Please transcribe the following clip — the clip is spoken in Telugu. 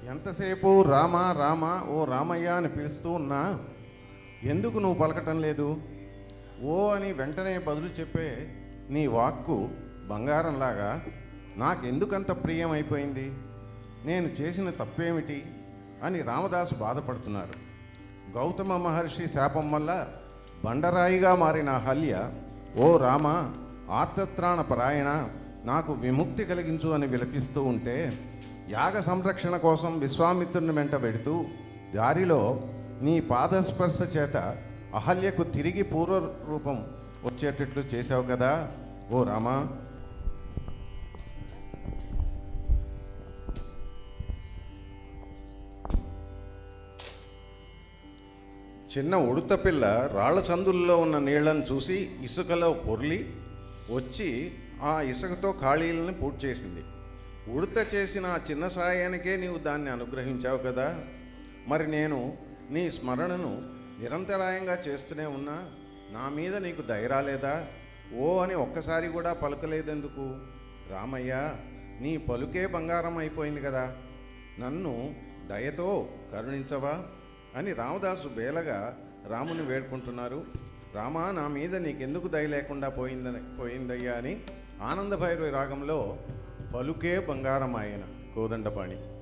ఎంతసేపు రామ రామ ఓ రామయ్య అని పిలుస్తూ ఉన్నా ఎందుకు నువ్వు పలకటం లేదు ఓ అని వెంటనే బదులు చెప్పే నీ వాక్కు బంగారంలాగా నాకెందుకంత ప్రియం అయిపోయింది నేను చేసిన తప్పేమిటి అని రామదాసు బాధపడుతున్నారు గౌతమ మహర్షి శాపం వల్ల బండరాయిగా మారిన అహల్య ఓ రామ ఆర్తత్రాణ పరాయణ నాకు విముక్తి కలిగించు అని విలపిస్తూ ఉంటే యాగ సంరక్షణ కోసం విశ్వామిత్రుని వెంట పెడుతూ దారిలో నీ పాదస్పర్శ చేత అహల్యకు తిరిగి పూర్వ రూపం వచ్చేటట్లు చేశావు కదా ఓ రామా చిన్న ఉడత పిల్ల రాళ్ల సందుల్లో ఉన్న నీళ్లను చూసి ఇసుకలో పొర్లి వచ్చి ఆ ఇసుకతో ఖాళీలను పూర్తి చేసింది ఉడత చేసిన ఆ చిన్న సాయానికే నీవు దాన్ని అనుగ్రహించావు కదా మరి నేను నీ స్మరణను నిరంతరాయంగా చేస్తూనే ఉన్నా నా మీద నీకు దయ రాలేదా ఓ అని ఒక్కసారి కూడా పలకలేదెందుకు రామయ్య నీ పలుకే బంగారం అయిపోయింది కదా నన్ను దయతో కరుణించవా అని రామదాసు బేలగా రాముని వేడుకుంటున్నారు రామా నా మీద నీకెందుకు దయ లేకుండా పోయిందని పోయిందయ్యా అని ఆనంద భైరవి రాగంలో పలుకే బంగారం ఆయన కోదండపాణి